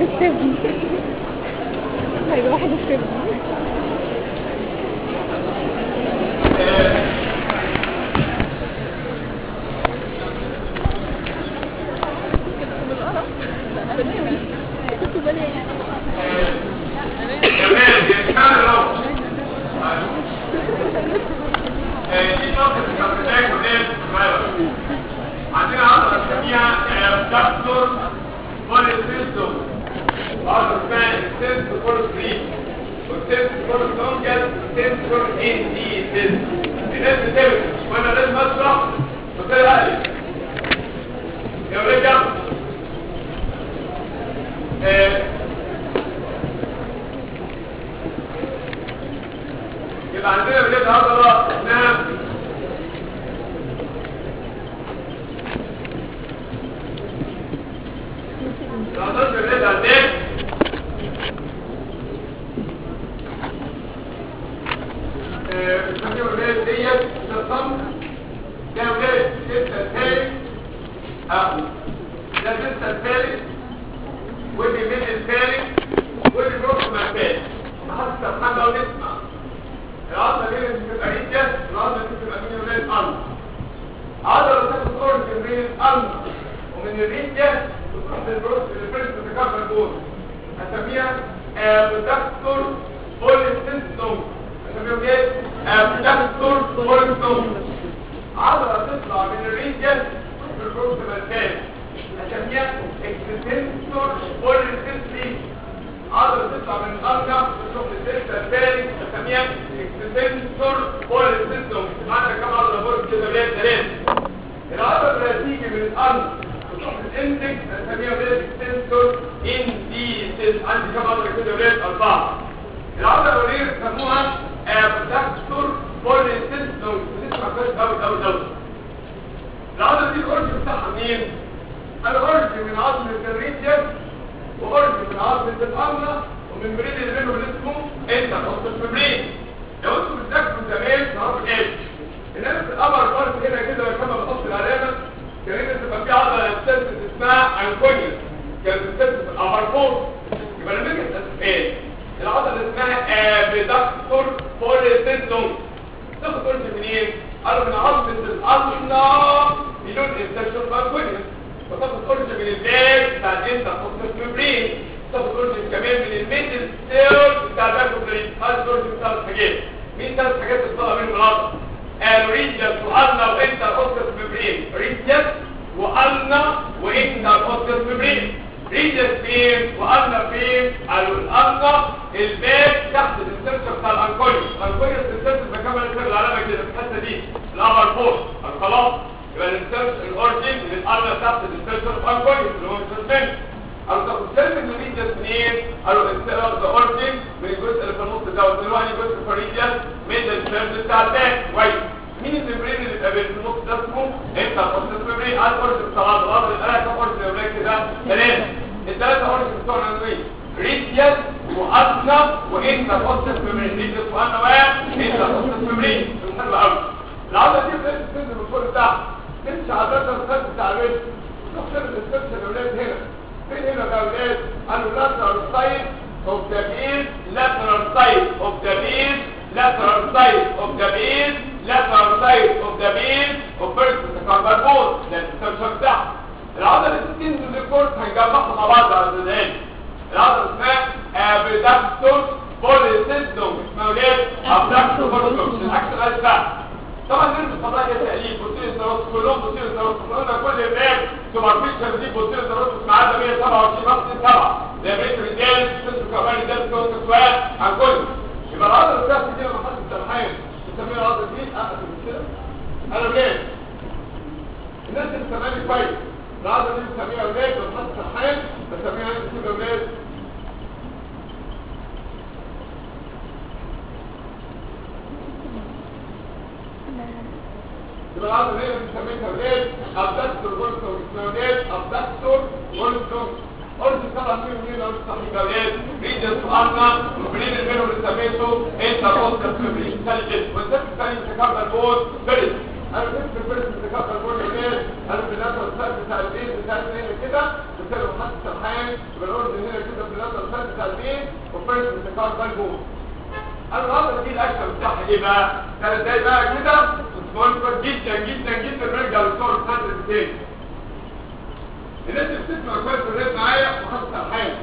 استبني هيبقى واحد استبني تمام يتكلم لو دي نقطة التمرينات وليه صغيرة عندنا عضلة اسمها دكتور بوليسيستوم عضلة اسمها السيستو بوليسيستوم والسيستو بوليسيستوم جت سيستو ان دي سيستو الناس بتبقى وانا لازم اشرح قلت لها قلب يا ولاد آه، يبقى عندنا بداية عضلة اسمها العضلات بداية عندنا بنسميها الولاد ديت الصمت ده ولاد لسه الثالث اهو ده لسه الثالث ودي من الثالث ودي نص مع الثالث محدش سبحان الله ونسمع العضلة دي اللي بتبقى ريجة العضلة دي بتبقى من ولاد القلب عضلة تاخد اورج من القلب ومن الريجة بتروح للبروس للفرس بتكبر جول هسميها ابدكتور بوليسيستوم هسميهم ايه؟ ابدكتور بوليسيستوم عضلة تطلع من الريجة في البروس بالكامل هسميها اكستنسور بوليسيستوم عضلة تطلع من الأرجع تروح للسلسة الثاني نسميها اكستنسور بوليسيستوم معنا كم عضلة بوليس كده ليه ثلاثة العضلة اللي هتيجي من الأرض تروح للإندكس نسميها ليه اكستنسور انديسيس عندي كم عضلة كده ليه أربعة العضلة اللي يسموها ابدكتور بوليسيستوم بتسمع كويس أوي أوي أوي العضلة دي الأورج بتاعها منين؟ الأورج من عضلة الريديوس وأرض من عظمة الأمنة ومن بريد اللي بينهم اللي اسمه انت نص الممرين لو انتوا بتذاكروا زمان تعرفوا ايه انما في القمر الارض هنا كده لما بحط العلامه كانت تبقى في عضله اساس اسمها انكونيوس كانت اساس في القمر فوق يبقى لما نيجي نسال ايه العضله اللي اسمها ابيدكتور بوليسيستوم تاخد قرش منين؟ قالوا من عظمه الأمنة بدون انسكشن بانكونيوس فتاخد قرش من الباك بتاع الانت خصوص الممبرين تاخد قرش كمان من الميدل سيل بتاع الباكوبرين هذا قرش من ثلاث حاجات مين ثلاث حاجات بتطلع منهم العضله قالوا ريديس وألنا وانت خصوص الممبرين ريديس وألنا وانت خصوص الممبرين ريديس فين وألنا فين قالوا الألنا الباك تحت الانسرشن بتاع الانكوليوس الانكوليوس الانسرشن بكمل السر العلامه كده في الحته دي الابر فوق خلاص يبقى الانسرش الاورجن للارض تحت الانسرشن الانكوليوس اللي هو السسبنس قالوا طب السلم الميديا منين قالوا الانسرش الاورجن من الجزء اللي في النص ده ودلوقتي جزء فريديا من السيرف بتاع الباك كويس مين الممبرين اللي بيبقى في النص ده اسمه انت النص الممبرين على الاورجن بتاع العضلات الثلاثه اورجن اللي كده ثلاثه الثلاثه اورجن بتوعنا مين ريديس وأدنى وإنت تحط الممرين ريديس وأدنى وإنت تحط الممرين حلو قوي العضلة دي بتنزل تنزل من فوق لتحت تمشي على الرجل الخلف بتاع الوجه تروح تعمل السبشن الأولاد هنا فين هنا بقى أولاد؟ قالوا lateral side of the base lateral side of the base lateral side of the base lateral side of the base of first متكربون ده السبشن بتاعها العضلة دي تنزل للكورس هنجمعها مع بعض على الزدان العضلة اسمها ابيدكتور بوليسيستوم اسمها ايه؟ ابدكتور بوليسيستوم العكس الغاز بقى طبعا نرجع الفضاء هي تقليل بوتيل سيروس كلهم بوتيل سيروس قلنا كل الباب سوبرفيشال دي بوتيل سيروس مع عدد 127 نقص 7 ده بريت رجال سيستم كمان رجال سيروس سؤال عن كل يبقى العضلة بتاعتي دي لما حد التمحين بنسميها العضلة دي اقصد كده انا جاي الناس اللي بتسمعني كويس العضلة دي بنسميها اولاد لما حد التمحين بنسميها كده اولاد يبقى العضله دي بنسميها اولاد ابدكتور بولتون اسمها اولاد ابدكتور بولتون قلت طبعا مين مين لو صحيح اولاد ريدس وارنا وبرين اللي اللي سميته انت قلت في انتليجنت والذات الثاني تكبر بول فيرست انا كنت في الفيرست تكبر بول اولاد انا في الناس والسقف بتاع البيت بتاع الاثنين كده بالتالي وحط السرحان يبقى الاورد هنا كده في اللاتر سايد بتاع البين وفيرست بتاع البون انا النهارده دي الاكشن بتاعها ايه بقى؟ ثلاث دقايق بقى كده وتكون جدا جدا جدا نرجع للصور بتاعت تاني الناس اللي بتسمع كويس الريت معايا وخاصة الحين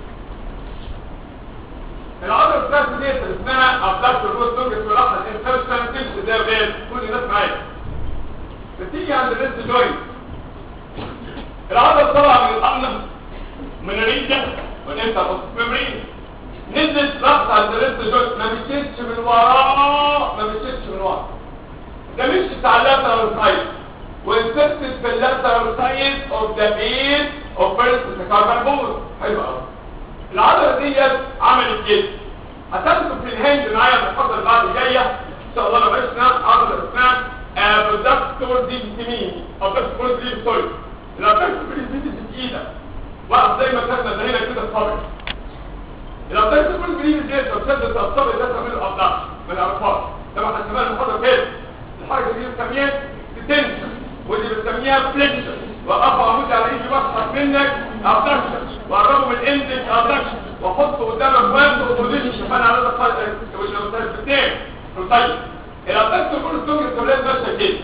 العضلة بتاعت دي اسمها ابدكتور روت لونجس ملاحظ انسرشن تمشي زي ولاد كل الناس معايا بتيجي عند الريست جوينت العضلة طبعا من الأمن من الريجة والانتر ميمورين نزلت رأس عند الريست جوينت ما مشيتش من وراه ما مشيتش من وراه ده مشيت على اللاترال سايد وانسرتد في اللاترال سايد اوف ذا بيز اوف فيرست ميتاكاربال بون حلو قوي العضله ديت عملت كده هتاخدوا في الهند معايا المحاضره اللي بعد جايه ان شاء الله لو عشنا عضله اسمها ابدكتور دي بتمين ابدكتور دي سوري الابدكتور دي دي في ايدك واقف زي ما كنا هنا كده الصابع الابدكتور دي ديت لو شدت الصابع ده تعمله ابدكتور ما نعرفهاش لما هنسميها المحاضره كده الحركه دي بنسميها تنشن ودي بنسميها فليكشن وقف عمود على ايدي بسحب منك ابدكشن وقربه من اندك ابدكشن واحطه قدامك وانت وبوزيشن كمان على ده الصايد اثنين طيب الابدكشن كل الدنيا التولاد ماشيه كده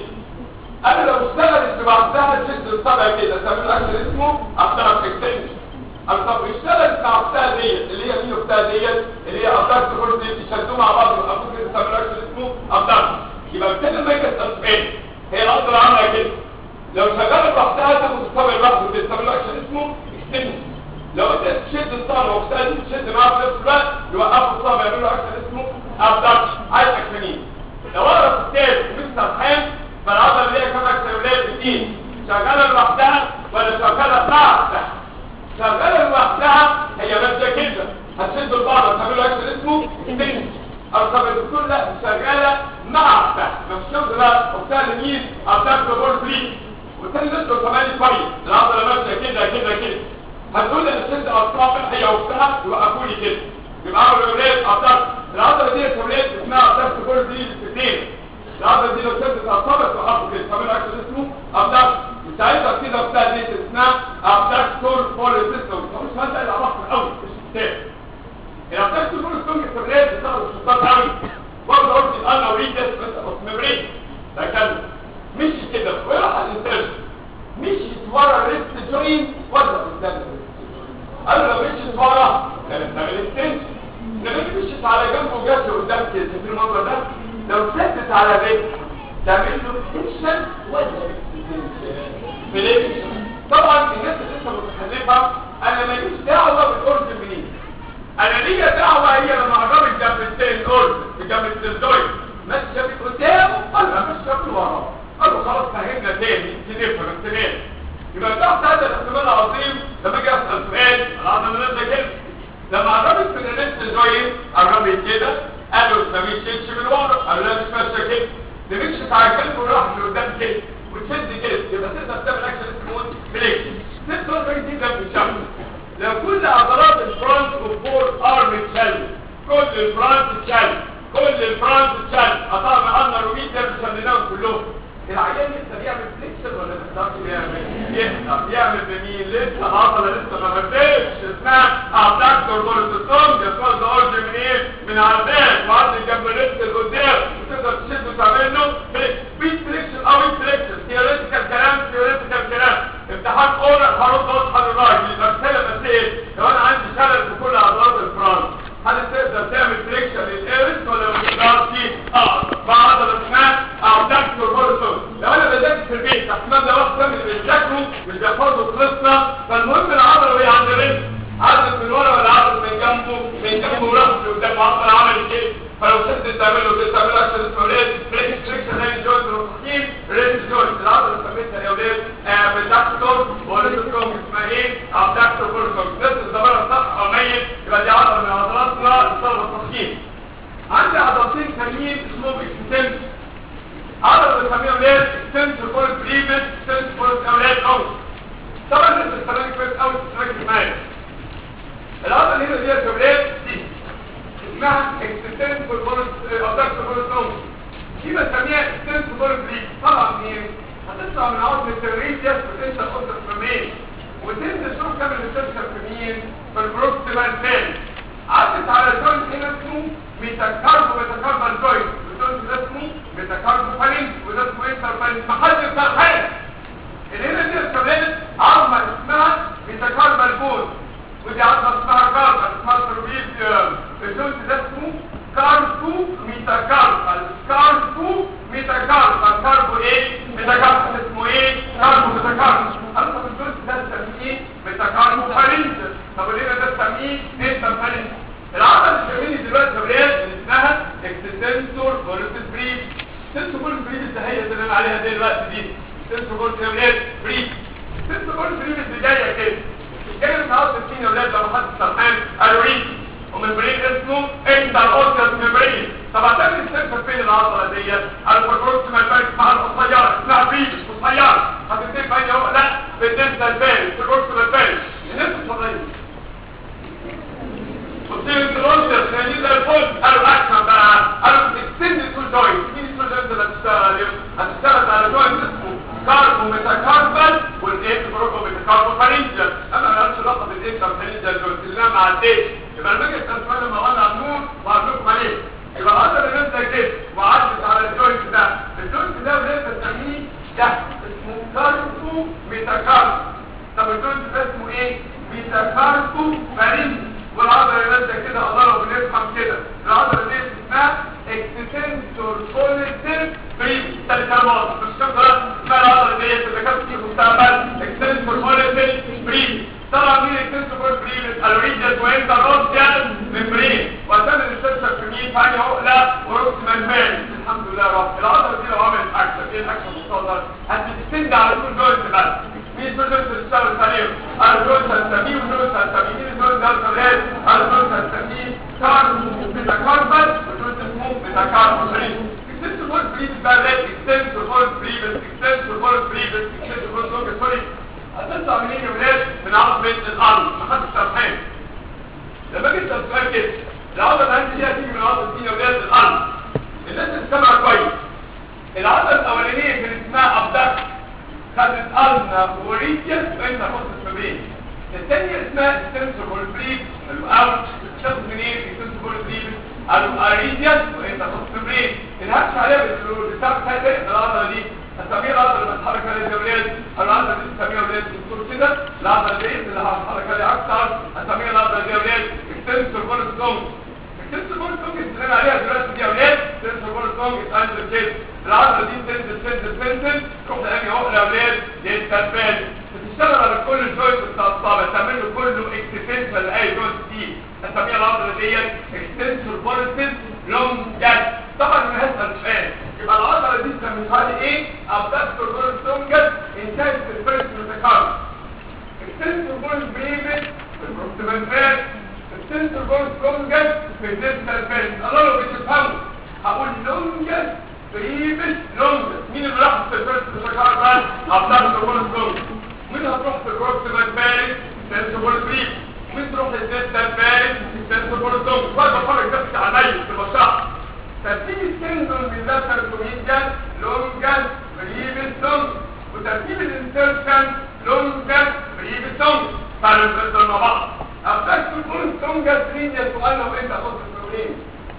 انا لو اشتغلت في بعضها تشد الصبع كده تعمل اكشن اسمه ابدكشن اكستنشن أو طب اشتغلت مع اختها ديت اللي هي مين اختها ديت اللي هي ابدكشن كل دي بيشدوا مع بعض يبقى ممكن تعمل اكشن اسمه ابدكشن يبقى بالتالي لما يجي التصفين هي الأرض عاملة كده لو شغالة لوحدها تاخد الصابع لوحده كده تعمل اكشن اسمه اكستنشن لو انت تشد الصابع واختها دي تشد معاها في نفس الوقت يوقفوا الصابع يعملوا اكشن اسمه ابدكشن عايز اكشنين لو اقرا في الكتاب ومش سرحان فالعضله اللي هي كام اكشن ولاد اثنين شغاله لوحدها ولا شغاله مع اختها شغاله لوحدها هي ماشيه كده هتشد البعض هتعملوا اكشن اسمه اكستنشن او طب الدكتور لا شغاله مع اختها مش شغل بقى اختها اليمين اختها بول فري والتاني نفسه كمان كويس العضله ماشيه كده كده كده هتقول لي شد اصابع هي واختها يوقفوا لي كده يبقى عملوا اولاد اختها العضله دي يا اولاد اسمها اختها بول فري الاثنين العضله دي لو شدت اصابع توقفوا كده تعملوا اكشن اسمه اختها ساعتها كده اختها دي اسمها اختها تور فول سيستم مش هنسى العلاقه قوي مش كتاب الأبداك تكون السونج السبريد بتاخد الشطات قوي برضه قلت الأنا أريد بس مبريد لكن مشي كده وراح الانتاج مشيت ورا الريست جوين ولا قدام الريست جوين قال لو مشيت ورا كانت تعمل اكستنشن لما مشيت على جنبه وجات قدام كده في المنظر ده لو شدت على الريست تعمل له اكستنشن ولا اكستنشن فليكشن طبعا الناس اللي لسه متخلفه انا ماليش دعوه بالاورج منين انا ليا دعوه هي لما قربت جنب التين اورد جنب الدلدويد ماشيه من قدامه ولا ماشيه من وراه قالوا خلاص فهمنا تاني تنفهم تمام يبقى تحت هذا الاحتمال العظيم لما اجي اسال سؤال العظيم نازله كده لما قربت من النت جوين قربت كده قالوا ما مشيتش من ورا قالوا لا مش ماشيه كده دي مشيت على الجنب وراح لقدام كده وتشد كده يبقى تقدر تعمل اكشن اسمه فليكشن تقدر تجيب جنب الشمس لو كل عضلات الفرونت والفور ارم اتشل كل الفرونت اتشل كل الفرونت اتشل قطعنا عنا روميد ده شلناهم كلهم العيان لسه بيعمل فليكشن ولا ما بيقدرش يعمل يقدر يعمل بمين لسه العضله لسه ما بدتش اسمها ابدكتور بوليسيستوم يسمى ده اورج من ايه من عرضات وعرض جنب الريست لقدام وتقدر تشد وتعمل له بيت فليكشن او بيت فليكشن ثيوريتيكال كلام ثيوريتيكال كلام امتحان اورال هرد واضحه للراجل الامثله مسائل لو انا عندي شلل في كل عضلات الفرونت هل تقدر تعمل فليكشن للايرس ولا ما تقدرش اه بعضله اسمها ابدكتور بوليسيستوم لو انا بذاكر في البيت احتمال ده واحد من اللي بيذاكروا مش بيحفظوا خلصنا فالمهم العضله وهي عند الرجل عدت من ورا ولا عدت من جنبه من جنبه ورا لقدام عضله عملت كده فلو شدت تعمل له كده تعمل اكشن اسمه ريد بريك فريكشن زي جوينت الرصاصين ريد جوينت العضله اللي سميتها يا ولاد بالدكتور بوليسيستوم اسمها ايه ابدكتور بوليسيستوم بس الزمانه صح او ميت يبقى دي عضله من عضلاتنا الصلب الرصاصين عندي عضلتين ثانيين اسمهم اكستنشن عضله بنسميها ولاد اكستنشن بوليس بريفت اكستنشن بوليس اولاد اوت طبعا الناس اللي سامعين كويس قوي تركز معايا العضله اللي هنا دي يا ولاد دي اسمها اكستنشن بوليس ابدكتور بوليس اوت دي بنسميها اكستنشن بوليس بريفت طبعا منين هتطلع من عظم التمرين دي بتنشا قدر فمين وتنزل شوف كامل السيرشن في مين في البروكسيمال فين عدت على جوينت هنا اسمه ميتاكاربو ميتاكاربال جوينت والجوينت ده اسمه ميتاكاربو فالينج وده اسمه انترفالينج محدش بتاع حاجه اللي هنا دي كمان عظمه اسمها ميتاكاربال بون ودي عظمه اسمها كاربال اسمها تروبيزيوم الجوينت ده اسمه كاربو ميتاكاربال كاربو ميتاكاربال كاربو ايه ميتاكاربال اسمه ايه كاربو ميتاكاربال اصلا الجوينت ده اسميه ميتاكاربو فالينج طب اللي هنا ده اسميه انترفالينج العضله الشماليه دلوقتي يا ولاد اللي اسمها اكستنسور فورتس بريف اكستنسور فورتس بريف اللي هي اللي انا عليها دلوقتي دي اكستنسور فورتس يا ولاد بريف اكستنسور فورتس بريف اللي جايه كده الجايه النهارده فين يا ولاد لو حد سرحان قالوا ريف ومن بريف اسمه انتر اوسيوس ميمبرين طب هتعمل السنسور فين العضله ديت على البروكسيمال بارك مع القصيره اسمها بريف قصيره هتنتهي في اي وقت لا في الدنتال بارك في البروكسيمال بارك الناس الصغيره وبتيجي ترد يعني ده الفول قالوا احسن بقى قالوا اكستند تو جوينت مين التو جوينت اللي هتشتغل هتشتغل على جوينت اسمه كاربو ميتاكاربال والايه بروكو ميتاكاربو فارنجل انا ما لهاش علاقه بالايه فارنجل جوينت اللي انا ما عديتش يبقى لما اجي استنفذ لما وانا على النور وهقول لكم عليه يبقى العضله اللي نازله كده وعدت على الجوينت ده الجوينت ده وليه بنسميه ده اسمه كاربو ميتاكاربال طب الجوينت ده اسمه ايه ميتاكاربو فارنجل والعضله اللي نازله كده الله بنفهم كده العضله دي اسمها اكستنسور كوليتيف بريف ثالث كلمات مش كده اسمها العضله دي اللي كانت في المستقبل اكستنسور كوليتيف بريف طبعا مين اكستنسور كوليتيف بريف الريجس وانتروسيال ميمبرين وهتعمل السيرشر في مين ثاني عقله وروكسيمال مان الحمد لله رب العضله دي لو عملت اكشن ايه الاكشن المستقبل هتستند على طول جوينت بس مين الجوينت اللي اشتغل عليه الجوينت هنسميه والجوينت هنسميه مين الجوينت ده الولاد الجوينت هنسميه كاربو ميتاكاربال والجوينت اسمه ميتاكاربال بريف اكستنسور فول بريف بقى ده اكستنسور فول بريف اكستنسور فول بريف اكستنسور فول بريف سوري هتطلع منين يا ولاد من عظمه الارض ما حدش شرحان لما جيت السؤال كده العضله اللي عندي دي هتيجي من عضله مين يا ولاد الارض الناس تسمع كويس العضله الاولانيه كان اسمها ابدكت خدت أرنا وريكيس وانت خص الفبرين الثانية اسمها السنسور بريف او تاخد منين السنسور بريف قالوا اريديس وانت خص الفبرين الهكش عليها بالسبب ثالث العضلة دي اسميها العضلة اللي بتحرك عليها الأولاد العضلة دي اسميها أولاد دكتور كده العضلة دي اللي هتحرك عليها أكثر اسميها العضلة دي أولاد السنسور بولستونج السنسور بولستونج اللي عليها دلوقتي دي أولاد السنسور بولستونج اتقلب كده العضلة دي تنزل تنزل تنزل تروح لأني عقلة أولاد للتنفاذ بتشتغل على كل الجوينت بتاع الصابع تعمل له كله اكستنسور لأي جوينت دي هنسميها العضلة ديت اكستنسور بولستنج لونج جاس طبعا من هسه سؤال يبقى العضلة دي سميتها لي ايه؟ ابدكتور بولستونجس انتاج في الفيرست ميتاكارد اكستنسور بولست بريفت في البروكسيمال فات اكستنسور بولستونجس في الديستال فات الله لو بتفهموا هقول لونجس بريفت لونجس مين اللي راح في الفيرست ميتاكارد بقى؟ ابدكتور بولستونجس مين هتروح في البروكسيمال فات اكستنسور بولست بريفت مين تروح للديستال فات اكستنسور بولستونجس بقى بفرج نفسي عليا في المشاعر ترتيب السندون باللاتر كوميديان لونجان بريفت لونج وترتيب الانسرشن لونجان بريفت لونج تعالوا نبدأ مع بعض أبدأت تقول لونجان ريديا سؤال لو أنت خص السورين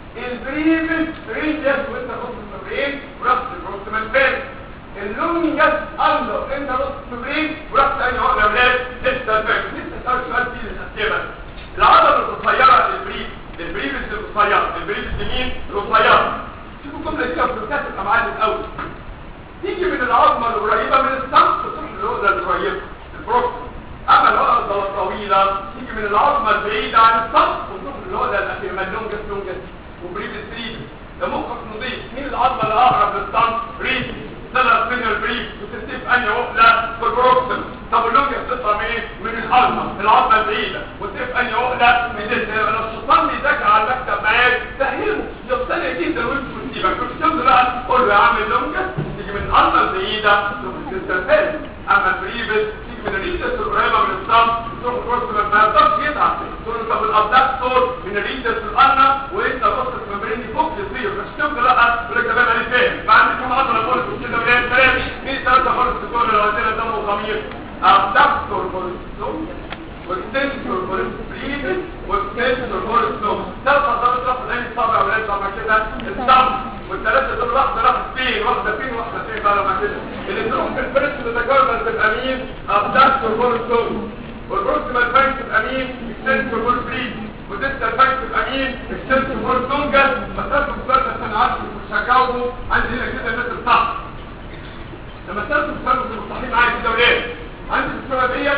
البريفت ريديا وأنت خص السورين ورحت البروكسيمال بيرك اللونجس أندر أنت خص السورين ورحت أي عقل أولاد لسه البيرك لسه سؤال سؤال فيه للأسئلة العضلة القصيرة للبريف البريف القصير البريف اليمين القصير شوفوا الجمله دي لو فهمتها تبقى معانا الاول تيجي من العظمه القريبه من السقف تروح للعقله القريبه البروكسي اما العقله الطويله تيجي من العظمه البعيده عن السقف وتروح للعقله الاخيره ملونجس لونجس وبريف ستريت ده مخك نظيف مين العظمه اللي اقرب للسقف بريف طلعت من البريف وتسيب انهي عقله في البروكسي طب اللونجس تطلع من ايه من العظمه العظمه البعيده وتسيب انهي عقله من لو الشيطان بيذاكر على المكتب معاك فهمه يقتنع جدا وانت وتسيبك مش تفضل بقى قول له يا عم اللونجس تيجي من العظمه البعيده تستفاد اما البريفس تيجي من الريدس القريبه من الصم تروح تروح ما يقدرش يتعب تقول له طب الابدكتور من الريدس القرنه وانت بص الممبرين فوق يصير مش تفضل بقى تقول لك تمام انا فاهم ما عندي كم عضله بولس كده ولا ثلاثه مين ثلاثه خالص تقول لو عندنا دم وضمير abductor for السم والسنسور for البريد والسنسور for السم ثلاث عضلات راح العين الصابع ولاد بعد كده الدم والثلاثه دول واحده راحت فين واحده فين واحده فين بقى لما كده اللي تروح في الفرس تتكرر تبقى مين abductor for السم والبروكسيمال فايت تبقى مين السنسور for البريد وديستا فايت تبقى مين السنسور for التونجا فتاخد بالك عشان عارف مش هجاوبه عندي هنا كده الناس الصح لما تاخد بالك المصطلحين معايا كده وليه عندي الصوره ديت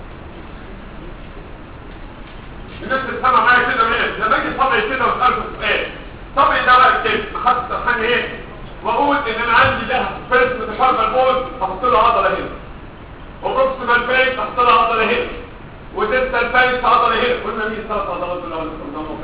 الناس بتسمع معايا كده وليه لما اجي طبعي كده واسالكم سؤال طبعي ده بقى كده محط سرحان ايه واقول ان انا عندي ده فيرست متفرغ بول احط له عضله هنا وبروكسيمال فيس احط له عضله هنا وديستال فيس عضله هنا قلنا مين ثلاث عضلات دول اول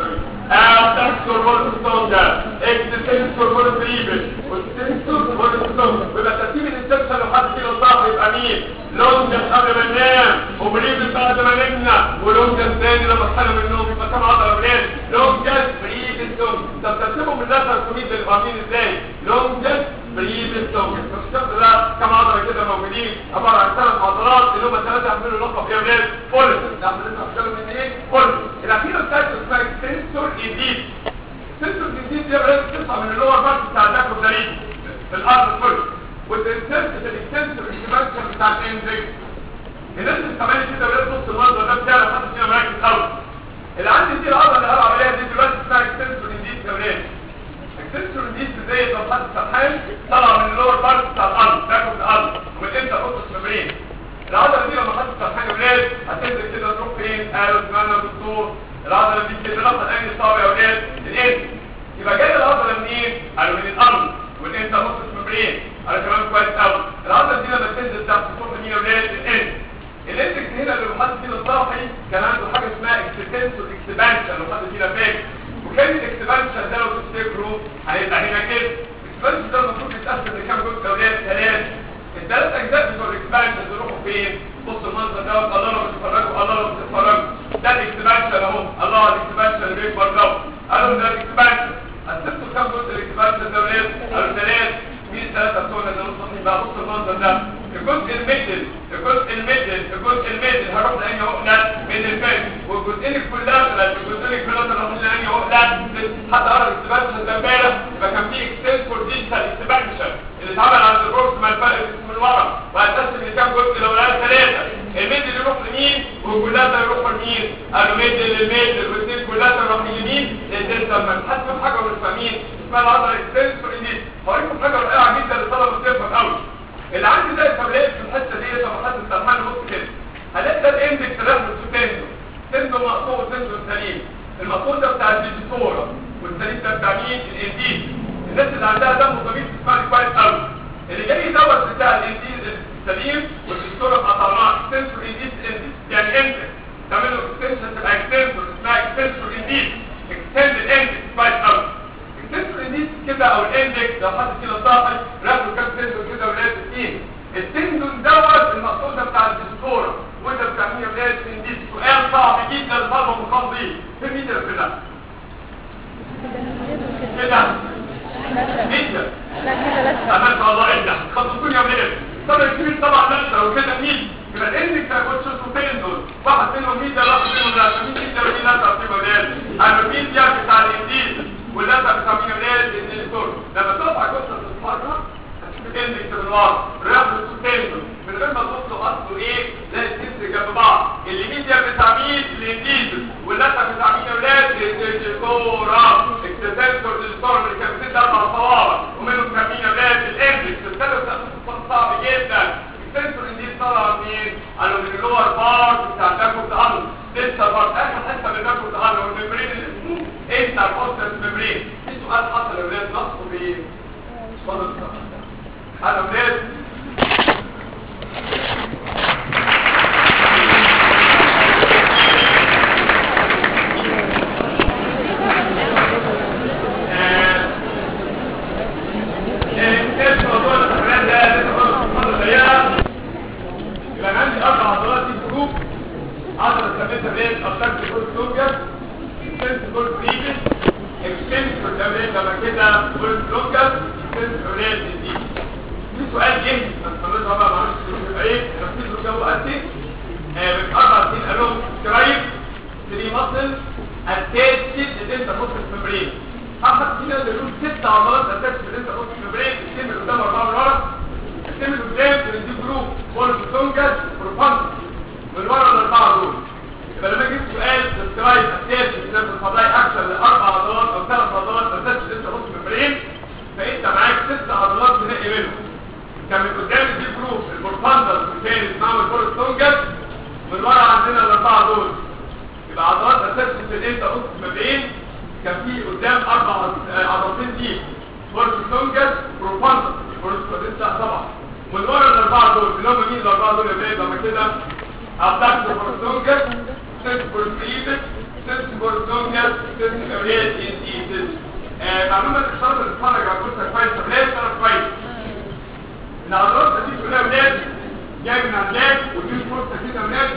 التكسور والستون ده اكستنسور والبريبل والسنسور والستون يبقى ترتيب الانسكشن لو حد كده الظهر يبقى مين لونجس قبل ما ننام وبريبل بعد ما نمنا ولونجس تاني لما اصحى من النوم يبقى كام عضله ولاد لونجس بريبل ستون طب ترتيبهم من نفس الكوميد اللي عاملين ازاي لونجس بريبل ستون الشخص ده كام عضله كده موجودين عباره عن ثلاث عضلات اللي هم ثلاثه يعملوا لقب يا ولاد فولس ده عملنا من ايه فولس الاخيره بتاعت اسمها سنسور انديد سنسور انديد دي بقى بتطلع من اللور بارت بتاع الداكو الدليل في الارض كله والانسنس الاكستنسور اكسبانشن بتاع الاندكس الناس اللي كمان كده ولاد نص المنظر ده بتاع لو حد فينا مركز قوي اللي عندي دي العضله اللي هلعب عليها دي دلوقتي اسمها اكستنسور انديد يا ولاد اكستنسور انديد زي لو حد سرحان طلع من اللور بارت بتاع الارض داكو الارض والانتر اوتوس ممبرين العضله دي لما حد سرحان يا ولاد هتنزل كده تروح فين قالوا سمعنا دكتور العضله دي كده رفع العين الصابع يا ولاد الانت يبقى جايه العضله منين قالوا من الارض والانت نص ممبرين على كلام كويس قوي العضله دي لما تنزل تحت تروح مين يا ولاد الانت الانتكس هنا اللي حد كده صاحي كان عنده حاجه اسمها اكستنسور اكسبانشن لو حد كده فاكر وكان الاكسبانشن ده لو تفتكروا هيبقى هنا كده الاكسبانشن ده المفروض يتقسم لكام جزء يا ولاد ثلاثه الثلاث اجزاء بتوع الاكسبانشن يروحوا فين بص المنظر ده الله لو بتتفرجوا الله لو بتتفرجوا ده الاكسبانشن اهو الله الاكسبانشن اللي بيكبر ده قالوا ده الاكسبانشن قسمتوا كام جزء الاكسبانشن ده ولاد قالوا ثلاث مين الثلاثه بتوعنا اللي صاحيين بقى بص المنظر ده الجزء الميدل الجزء الميدل الجزء الميدل هروح لاني عقله من الفم والجزئين الكولاترال الجزئين الكولاترال هروح لاني عقله حتى قرا الاكسبانشن ده امبارح يبقى كان في اكستنسور ديجيتال اكسبانشن اللي اتعمل عند البروكس مع الفرق من ورا وهتقسم لكام جزء لو لقى ثلاثه الميدل يروح لمين والكولاترال يروح لمين قالوا ميدل للميدل والاثنين كولاترال يروح لمين للدلتا ما حد فاهم حاجه ولا فاهمين اسمها العضله اكستنسور دي هوريكم حاجه رائعه جدا للطلبه بتفهم قوي اللي عندي ده التمرين في الحته دي لما حد سرحان بص كده هلاقي ده الاندكس رسم تندو تندو مقطوع وتندو سليم المقطوع ده بتاع الديجيتورا والسليم ده بتاع مين الانديد الناس اللي عندها دم ضمير تسمعني كويس قوي اللي جاي دوت بتاع الانديد السليم والديجيتورا قطعناه اكستنسور انديد يعني اندكس تعمل له اكستنشن تبقى اكستنسور اسمها اكستنسور انديد اكستند الاندكس كويس قوي السنسور انديد كده او الاندكس لو حد كده صاحي رافض كام سنسور كده ولاد اثنين التندون دوت المقصود ده بتاع الدستور وده بتاع مين يا ولاد انديد سؤال صعب جدا لطلبه مقام بيه في مين ده كده كده جدا لا كده لسه ما شاء الله انت خططوني يا ولاد طب الكبير طبعا نفسه وكده مين يبقى الاندكس هيكون شوفوا فين دول واحد منهم مين ده واحد منهم لا مين مين ده مين لا تعرفين يا ولاد انا مين ده بتاع الانديد واللاسة بتسميه ولاد الدكتور لما تقف على جثة الفرة هتشوف الاندكس من ورا رياض السوتينو من غير ما تبص له اصله ايه لا الجنس جنب بعض اليمين ده بتاع مين الانديد واللاسة بتاع مين يا ولاد الدكتورة اكستنسور الدكتور اللي كان بتدي اربع صوابع ومنهم كان مين يا ولاد الاندكس الثلاث تأسيس صعب جدا اكستنسور انديد طلع منين؟ قالوا من اللور بارت بتاع الداكو التهرب لسه بارت اخر حته من الداكو التهرب والممبرين اللي اسمه انت الفوسفات ممبرين في سؤال حصل يا ولاد نصه بايه؟ اتفضل انا ولاد يبقى عندي اربع عضلات دي جروب عضله سميتها ريت ابتكت كل سوجر اكستنس كل بريفس اكستنس كل تمرين لما كده كل سوجر اكستنس ريت دي في سؤال جه بس خلصها بقى معلش ايه ركزوا له جو اسيد من اربع سنين قال لهم سكرايب 3 ماسل اتاتشد للانتر ماسل ممبرين اخد فينا دول ست عضلات اتاتشد للانتر ماسل ممبرين السم اللي قدام اربعه من ورا السم اللي قدام بندي جروب بولس تونجس بروفانس من ورا الاربعه دول يبقى لما جبت سؤال سبسكرايب اتاتشد للانتر سبلاي اكشن لاربع عضلات او ثلاث عضلات اتاتشد للانتر ماسل ممبرين فانت معاك ست عضلات تنقي منهم كان من قدام دي جروب البورفاندس والثاني اسمها البولس تونجس من ورا عندنا الاربعه دول يبقى عضلات اساس في الانت قص مبين كان في قدام اربع عضلتين دي فورس تونجس بروفاندس فورس كودنسا طبعا من ورا الاربعه دول اللي هم مين الاربعه دول يا بيه لما كده ابداكتور فورس تونجس سنس فورس ايبس سنس فورس تونجس سنس كوريات انتيتس معلومه الشرط اللي اتفرج على الكورس كويس ليه شرط كويس العضلات دي كلها ولاد جاي من عندك ودي فرصه كده ولاد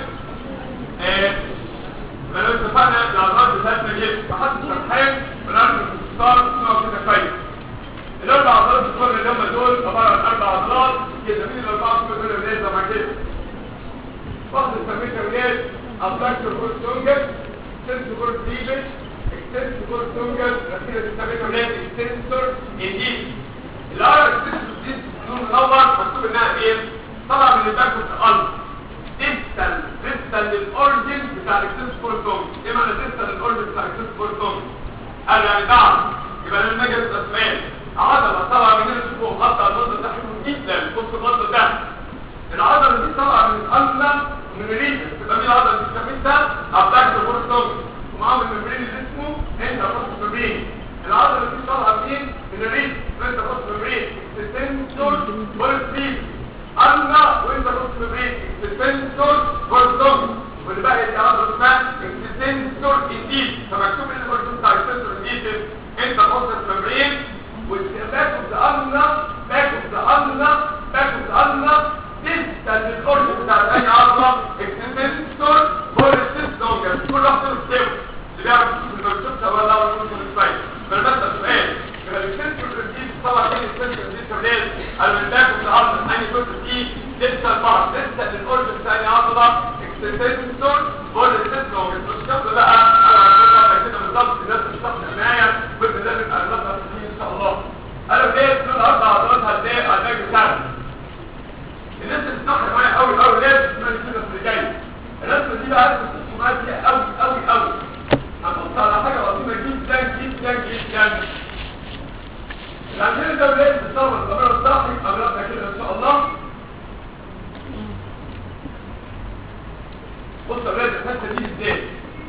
ما لو اتفقنا العضلات بتاعتنا جيب فحط الشرحين ونعرف الاختصار اسمه كده كويس الاربع عضلات الكبار اللي هم دول عباره عن اربع عضلات كده مين الاربعه دول دول ولاد زي ما كده واحد سميتها ولاد ابلاكتور كورس تونجر سنسور كورس ديبل اكستنسور كورس تونجر الاخيره دي سميتها ولاد اكستنسور انديب الار اكستنسور دي لون منور مكتوب انها ايه طبعا من الباك اوف القلب ديستال ديستال للاورجن بتاع الاكسس كورتون ايه معنى ديستال للاورجن بتاع الاكسس كورتون قال يعني بعد يبقى لما نجد الاسماء عضله طالعه من هنا فوق خط على النص ده حلو جدا بص النص ده العضله دي طالعه من القلب من الريش تبقى مين العضله دي سميتها ابداكت كورتون ومعاهم الممبرين اللي اسمه انت بص ممبرين العضله دي طالعه منين من الريش انت بص ممبرين السنسور والسبيد أنا وانت بص ببريد السنسور والزوم واللي بقى يدي عضلة اسمها السنسور انديد فمكتوب ان الورجون بتاع السنسور انديد انت بص ببريد والباك اوف ذا أنا باك اوف ذا أنا باك اوف ذا أنا ديستال للأورجن بتاع أي عضلة السنسور والسنسور كل واحد له ستيب اللي بيعرف يشوف المكتوب ولا هو المكتوب سبايك فالمسألة سؤال يبقى السنسور انديد طبعا كان السنسور انديد كمان المنتاج في العضلة أني كنت فيه لسه البعض لسه الأورجن ثاني عضلة اكستنسور بول السيستم مش كده بقى أنا هقول كده بالظبط الناس مش تاخد عناية وابن ده بيبقى النظر فيه إن شاء الله أنا ليه دول أربع عضلات هتلاقي على الباقي بتاعنا الناس اللي بتسمعها معايا قوي قوي ليه تسمعني كده في اللي جاي الرسمة دي بقى عايز تسمعها فيها قوي قوي قوي هنبص على حاجة عظيمة جدا جدا جدا عندنا دولات بتصور الضمير الصاحي قبلتنا كده ان شاء الله بص يا ولاد الحته دي ازاي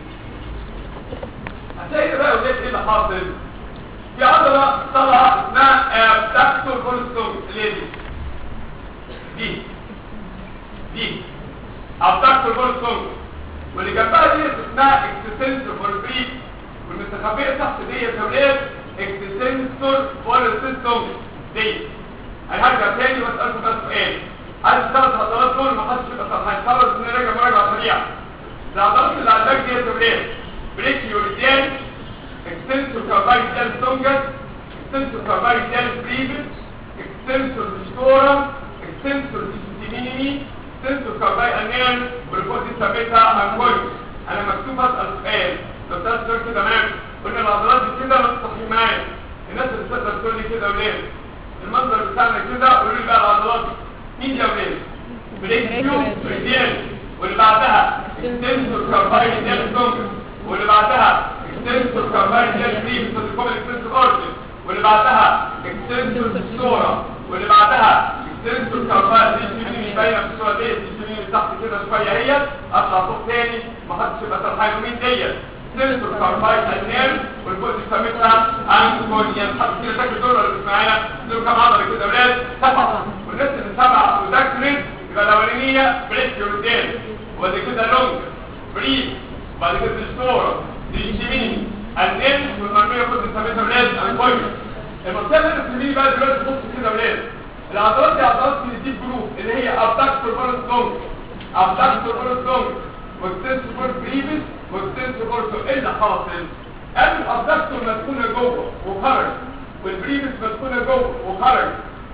هتلاقي بقى ولاد ايه اللي حاصل في عضله طالعه اسمها ابداكتور كولستون اللي دي دي دي ابداكتور كولستون واللي جنبها دي اسمها اكستنسور فوربريك والمستخبيه تحت دي يا ولاد اكستنسور فورسيستوم دي انا هرجع تاني واسالكم بس سؤال عايز الثلاث عضلات دول ما حدش يبقى صح هنخلص ان نراجع مراجعه سريعه العضلات اللي على الباك دي يا ولاد بريكيوريديال اكستنسور كاربايديال تونجس اكستنسور كاربايديال بريفس اكستنسور ديستورم اكستنسور ديستيميني اكستنسور كارباي انيان والفوق دي ثابتها انكويس انا مكتوب اسال سؤال لو ثلاث دول كده معاك قلنا العضلات دي كده ما تصحي معايا الناس اللي تقدر تقول لي كده وليه المنظر بتاعنا كده قولوا لي بقى العضلات مين يا وليه بريكيو بريديال واللي بعدها اكستنسور كارباي ديال تونجس واللي بعدها اكستنسور كارباي ديال بريفس تقوم الاكستنسور اورجن واللي بعدها اكستنسور ديستورا واللي بعدها اكستنسور كارباي دي تشيلني باينه في الصوره دي تشيلني تحت كده شويه هي اطلع فوق تاني ما حدش يبقى سرحان مين ديت سنسور كارباي انيل والفوق دي سميتها انكونيان حد كده فاكر دول ولا مش معايا دول كام عضله كده ولاد سبعه والناس اللي سبعه وذاكرت يبقى الاولانيه بريكيوردين وبعد كده لونج بريف وبعد كده ديستورا ديشيميني النيل والمرميه كنت سميتها ولاد انكونيان المنطقه اللي بتسميه بقى دلوقتي بص كده ولاد العضلات دي عضلات من الديب جروب اللي هي ابداكتور بولس لونج ابداكتور بولس لونج واكستنسور بريفس واكستنسور اورتو ايه اللي حاصل قال الابداكتور مدفونه جوه وخرج والبريفس مدفونه جوه وخرج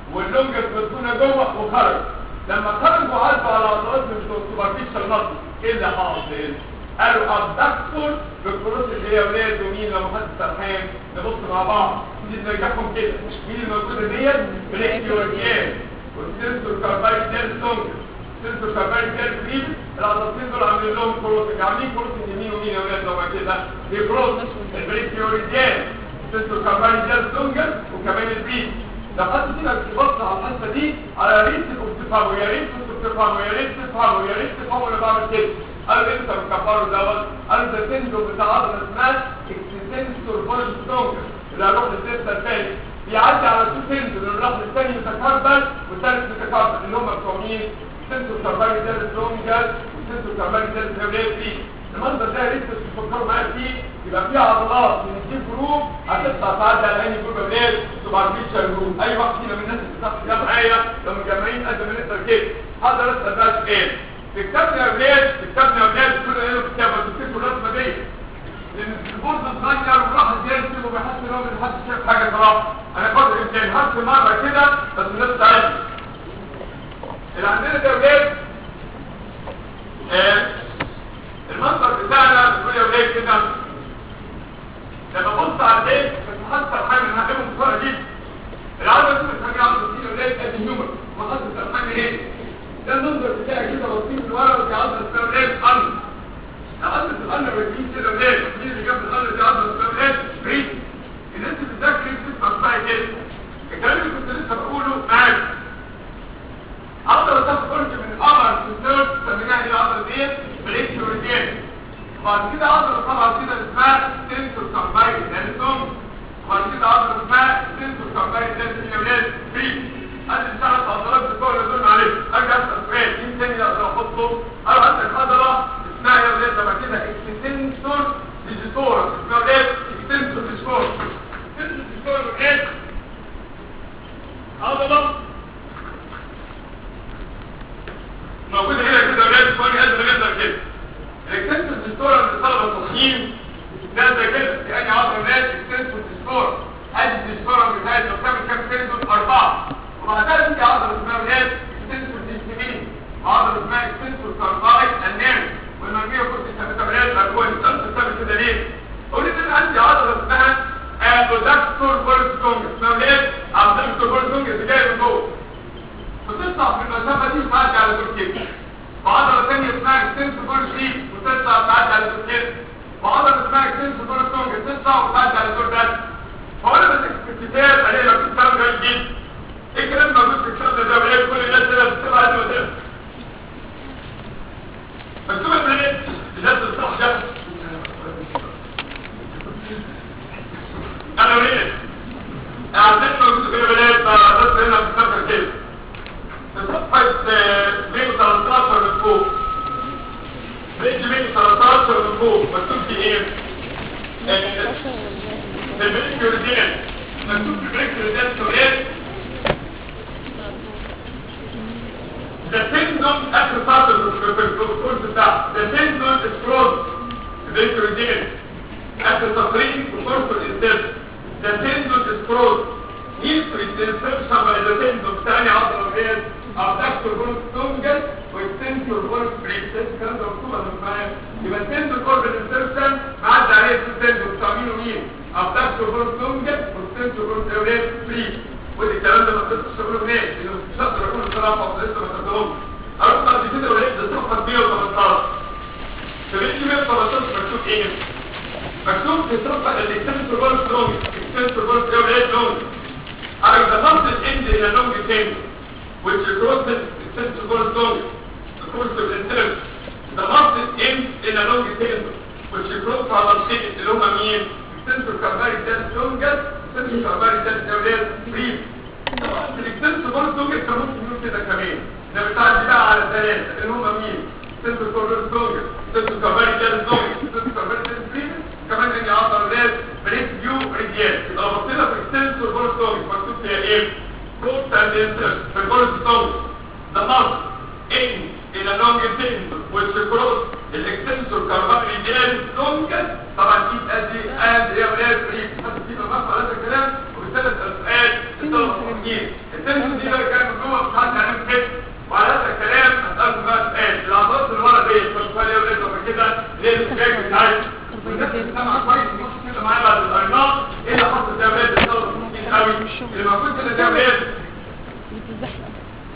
واللونجر بتكون جوه وخرج لما خرجوا عدوا على عضلات من السوبرفيشال ماسل ايه اللي حاصل قالوا ابدكتور بالكروس اللي هي ولاد ومين لما خدت سرحان نبص مع بعض دي نرجعهم كده مين الموجوده ديت بريكيوريان والسنسور كاربايك ديال لونجر سنسور كاربايك ديال بريم العضلتين دول عاملين لهم كروس عاملين كروس يمين ومين يا ولاد لو كده دي كروس البريكيوريان سنسور كاربايك ديال لونجر وكمان البريم لو حد فينا بيبص على الحصه دي على ريت تفهموا يا ريت تفهموا يا ريت تفهموا يا ريت تفهموا انا بعمل كده قالوا انت مكبره دوت قالوا ده سندروم بتاع عضله اسمها اكستنسور بول ستونجر اللي هروح للسيستم الثاني بيعدي على تو سندروم الرقم الثاني متكربل والثالث متكربل اللي هم بتوع مين؟ سنسور كاربالي ده ستونجر وسنسور كاربالي ده ستونجر المنظر ده يا ريت تفكروا معايا فيه يبقى فيه عضلات من الجيب جروب هتطلع تعدي على انهي جروب منين سوبرفيشال جروب اي واحد فينا من الناس اللي بتاخد كده معايا لو مجمعين قد ما نقدر كده هذا لسه بقى ايه في كتابنا يا ولاد في كتابنا يا ولاد كل اللي في الكتاب بتكتبوا الرسمه دي لان البورد صغير وراح يرسم وبيحس ان هو مش حد شايف حاجه صراحه انا قدر امكان هرسم مره كده بس الناس تعرف اللي عندنا ده يا ولاد آه المنظر بتاعنا بيقول يا ولاد كده لما بص على البيت مش محصل حاجه انا هجيبهم بسرعه جدا العدد اللي بتخلي عدد كتير ولاد قد الهيومر محصل حاجه ايه ده المنظر بتاعي كده بصين من ورا ودي عضله اسمها ولاد قلب عضله القلب بتجيب كده ولاد مين اللي جاب القلب دي عضله اسمها ولاد بريد الناس اللي بتذاكر بتسمع اسمها كده الكلام اللي كنت لسه بقوله معاك عضله تاخد قرش من القمر في الثيرد سميناها ايه العضله ديت بريد يوريديان وبعد كده عضله طبعا كده اسمها سنسور كاربايد دانسون وبعد كده عضله اسمها سنسور كاربايد دانسون يا ولاد بريد ادي الثلاث عضلات بتوع اللي دول عليه ارجع اسال سؤال مين تاني اقدر احطه انا عندك عضله اسمها يا ولاد لما كده اكستنسور ديجيتورا اسمها ولاد اكستنسور ديجيتورا اكستنسور ديجيتورا ولاد عضله موجوده هنا كده يا ولاد فوق قد ما نقدر كده الاكستنسور ديجيتورا اللي طلب التصميم ده زي كده يعني عضله ولاد اكستنسور ديجيتورا ادي الديجيتورا بتاعتي لو بتعمل كام سنسور اربعه وبعدها في عضله اسمها ولاد اكستنسور ديسبيلين وعضله اسمها اكستنسور كاربايك النام والمرميه كنت ثابته ولاد اكون انت ثابت كده ليه قول ان انا عندي عضله اسمها ابودكتور بورسونج اسمها ولاد ابودكتور بورسونج اللي جايه من جوه وتطلع في المسافه دي تعدي على تركيا وعضله ثانيه اسمها اكستنسور بورسيب وتطلع تعدي على تركيا وعضله اسمها اكستنسور بورسونج تطلع وتعدي على دور ده فانا بس في الكتاب الاقي لك كتاب جيد جدا ايه الكلام موجود في الكتاب ده وليه كل الناس كده بتكتبها قد ما تقدر مكتوبه من ايه الناس الصح ده انا وليه عندنا موجود كده بلاد بس هنا في الكتاب كده في صفحه 113 من فوق بيج 113 من فوق مكتوب في ايه البريك يوردين مكتوب في البريك يوردين سوريات The tendon after part of the course بتاع the tendon is closed البريك يوردين after تقريب course الانسان the tendon is closed يفرد الانسرشن by the tendon ثاني عضلة غير abductor bone tungus واكستنسور بون بريكس الكلام ده مكتوب انا معايا يبقى التندون اوربن انسرشن معدي عليه التندون بتاع مين ومين abductor bone tungus واكستنسور بون بريكس ودي الكلام ده ما قصتش شغله هناك لانه مش هقدر اقول بصراحه لسه ما خدتهمش اروح بعد كده ولقيت ده صفحه 118 فبيجي 118 مكتوب ايه؟ مكتوب في صفحه الاكستنسور بون tungus اكستنسور بون بريكس I the muscle end in a long tendon which crosses extends to the tongue, the course of intellect. The muscle ends in a long tendon which crosses على الشيء اللي هم مين؟ extends to cardiac death tongue, extends to cardiac death tongue, breathe. طبعا في الاكستنس بول tongue كان ممكن يقول كده كمان. ده بتعدي بقى على ثلاثة اللي هم مين؟ extends to cardiac tongue, extends to cardiac death tongue, extends to cardiac death breathe. كمان اني عضل ريد بريك فيو ريديال يبقى بصينا في اكستنسور بول tongue مكتوب فيها ايه؟ Both tendencies for both stones. The muscle in in a long tendon which cross the extensor cardiac longest طبعا دي ادي ادي يا ولاد ريك حد فينا ما على هذا الكلام وبالتالي السؤال الطلبه التنسيق التنسيق دي والناس بتسمع كويس مش كده معايا بعد الارناط ايه اللي حصل ده ولاد الثوره كتير قوي اللي موجود كده ده ولاد بتزحلق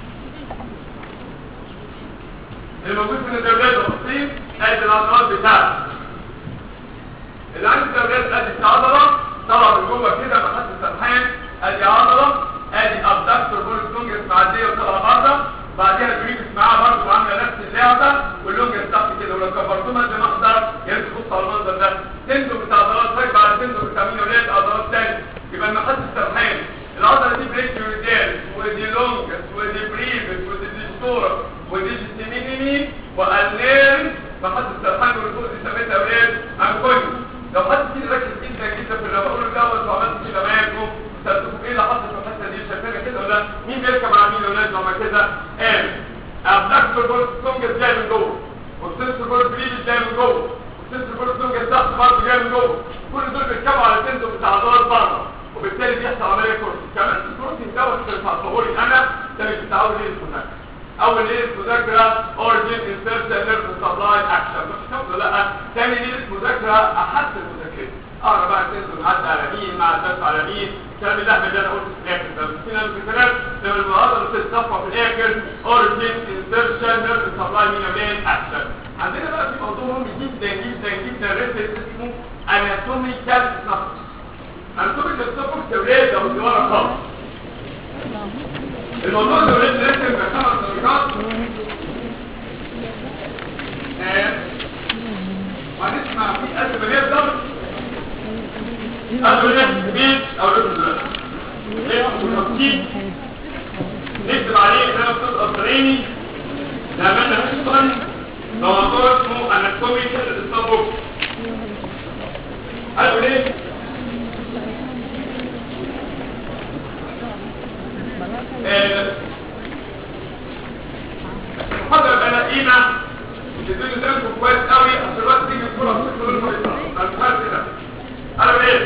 اللي موجود في الدولات البسيط ادي العضلات بتاعته اللي عند الدولات ادي العضله طلع من جوه كده محط السرحان ادي عضله ادي ابدكتور بول لونجس معديه وطلع بره بعديها البريكس معاها برضه عامله نفس اللعبه واللونجس تحت كده ولو كبرتهم قد ما اقدر يا ريت تبص على المنظر ده تندو بتاع عضلات فايت بعد تندو بتاع مين ولاد عضلات تاني يبقى المحط السرحان العضله دي بريكيوريدال ودي لونجس ودي بريفس ودي ديستورس ودي سيمينيمي والنير محط السرحان والفوق دي سميتها اولاد انكوني لو حد فينا ركز جدا جدا في اللي بقوله دوت وعملت كده معاكم سالتكم ايه اللي حصل في الحته دي شايفينها كده ولا مين بيركب على مين يا اولاد لما كده قام ابدكتور بول كونجس جاي من جوه والسنسور بول بريفس جاي من جوه والسنسور بول كونجس تحت برضه جاي من جوه كل دول بيركبوا على السنسور بتاع عضلات بره وبالتالي بيحصل عمليه كورتي كمان الكورتي دوت في تصوري انا ده مش بتعود ليه اسمه اول ليله مذاكره اوريجين انسيرشن نيرف سبلاي اكشن مش كده لا ثاني ليله مذاكره احس المذاكره اقرا بقى تنزل حد على مين مع الدرس على مين كلام اللحم اللي انا قلته في الاخر ده بس هنا الفكرات لما المحاضره بتتصفى في الاخر اوريجين انسيرشن نيرف سبلاي مين مين اكشن عندنا بقى في موضوع مهم جدا جدا جدا ريفرنس اسمه اناتوميكال سنابس اناتوميكال سنابس كبريت او ورا خالص الموضوع ده ولاد لازم بخمس درجات وهنسمع في قد ما نقدر قد ما نقدر بيت او رجل ونبتين نكتب عليه ان انا بتبقى صريني لعملنا حصن موضوع اسمه اناتوميكال التصابوك قالوا ليه؟ المحاضرة بقى قيمة تدوني قدامكم كويس قوي عشان الوقت تيجي الكورة في كل المريضة الفرق ده قالوا ايه؟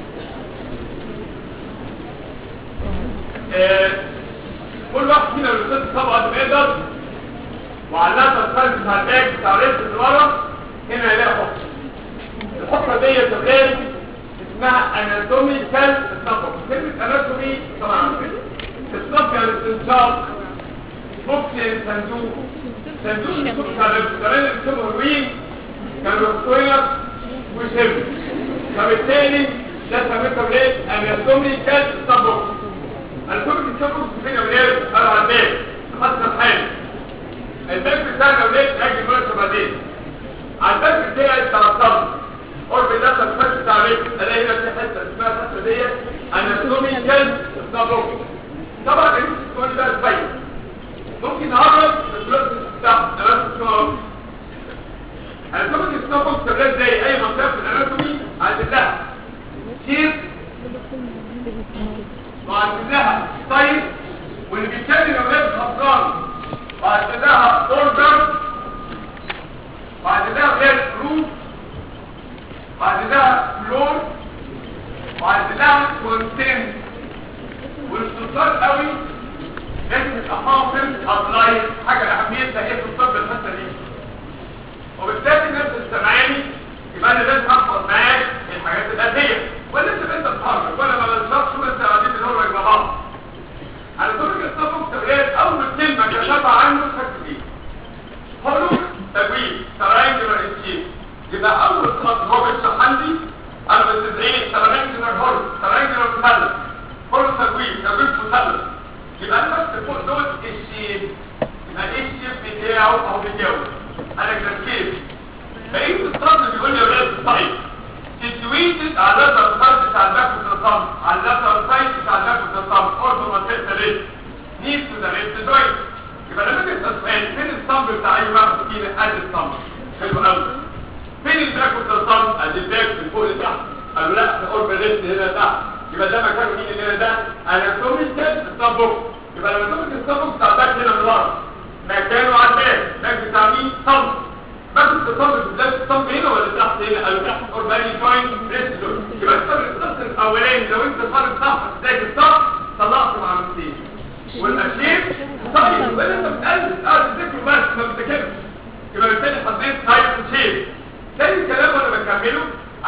كل واحد فينا بيصد طبقة بيقدر وعلقها الفرق بتاع الباك بتاع الريست اللي ورا هنا هيلاقي حفرة الحفرة ديت غير اسمها اناتوميكال سنابوك كلمة اناتومي طبعا كده الصف يعني استنشاق بوكس يعني صندوق صندوق الكتب كان الزمان الكتب هروين كانوا سكوير وشم فبالتالي ده سميته ولاد اناتوميكال سبوك اناتوميكال سبوك فين يا ولاد قالوا على الباب خط الحال الباب بتاعنا ولاد هاجي المرسى بعدين على الباب بتاعي الترطب قرب الناس الفتح بتاع البيت الاقي هنا في حته اسمها الحته ديت اناتوميكال سبوك طبعا انت تقول بقى ازاي ممكن نعرف البلوت بتاع الاناتومي الاناتومي السبب استغلال زي اي منطقه في الاناتومي عند لها كيف وعند لها طيب واللي بيتكلم اولاد خفران وعند لها اوردر وعند لها غير روف وعند لها فلور وعند لها كونتنت والاختصار قوي لازم تبقى حافظ ابلاي حاجه اهميتها ايه في الطب الحته دي وبالتالي الناس السمعاني يبقى انا لازم احفظ معاك الحاجات الاساسيه ولا انت انت بتتحرك ولا ما بتشربش وانت قاعدين بنقول مع بعض على طول الصف التغيير اول كلمه كشفها عنه تفكر فيه حروف تجويد تراينجلر انشيب يبقى اول خط هو بيشرح عندي انا بستدعيه تراينجلر حرف تراينجلر مثلث حرف تجويد تجويد مثلث يبقى انا بس فوق دول الشيب يبقى ايه الشيب بتاعه او بتاعه انا كيف بقيت الصدر بيقول لي يا ولاد طيب situated على اللاتر سايد بتاع الباك والتصام على اللاتر سايد بتاع الباك والتصام قرب منطقه الريست نيد تو ذا ريست جوينت يبقى لما جيت اسال فين الصمب بتاع اي واحد فينا ادي الصمب حلو قوي فين الباك والتصام ادي الباك من فوق لتحت قالوا لا في قرب الريست هنا تحت يبقى ده مكان مين اللي هنا ده اناتوميكال ستابوك يبقى الاناتوميكال ستابوك بتاع الباك هنا من ورا مكانه على الباك الباك بتاع مين صمب بس التصرف بالذات الصمت هنا ولا تحت هنا قالوا تحت اورباني جوينت ريست دول يبقى التصرف التصرف الاولاني لو انت صارف صح ازاي الصح طلعت معلومتين والاخير طيب يبقى انت بتقلب اه تذكر بس ما بتذاكرش يبقى بالتالي حطيت تايب شيب تاني كلام وانا بكمله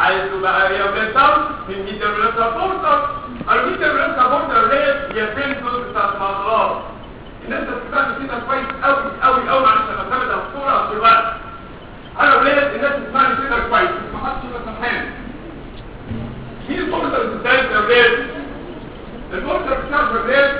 عايزه بقى يا بلانتاوس من ميديا بلانتا بورتر الميديا بلانتا بورتر ليه يا بنتو بتاعت المعضلات الناس بتفهم كده كويس قوي قوي قوي معلش انا بعتمد على الصوره في الوقت انا ولاد الناس بتفهم كده كويس ما حدش يبقى سرحان مين البورتر بتاعت يا ولاد البورتر بتاعت يا ولاد